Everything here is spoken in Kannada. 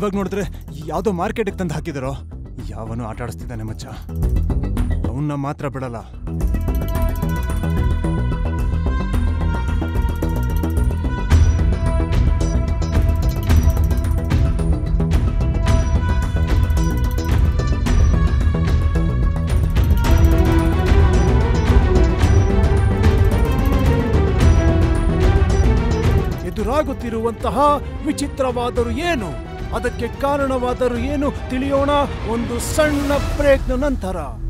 ಇವಾಗ ನೋಡಿದ್ರೆ ಯಾವುದೋ ಮಾರ್ಕೆಟಿಗೆ ತಂದು ಹಾಕಿದಾರೋ ಯಾವನು ಆಟ ಆಡಿಸ್ತಿದ್ದಾನೆ ಮಚ್ಚ ಅವನ್ನ ಮಾತ್ರ ಬಿಡಲ್ಲ ಎದುರಾಗುತ್ತಿರುವಂತಹ ವಿಚಿತ್ರವಾದರೂ ಏನು ಅದಕ್ಕೆ ಕಾರಣವಾದರೂ ಏನು ತಿಳಿಯೋಣ ಒಂದು ಸಣ್ಣ ಬ್ರೇಕ್ನ ನಂತರ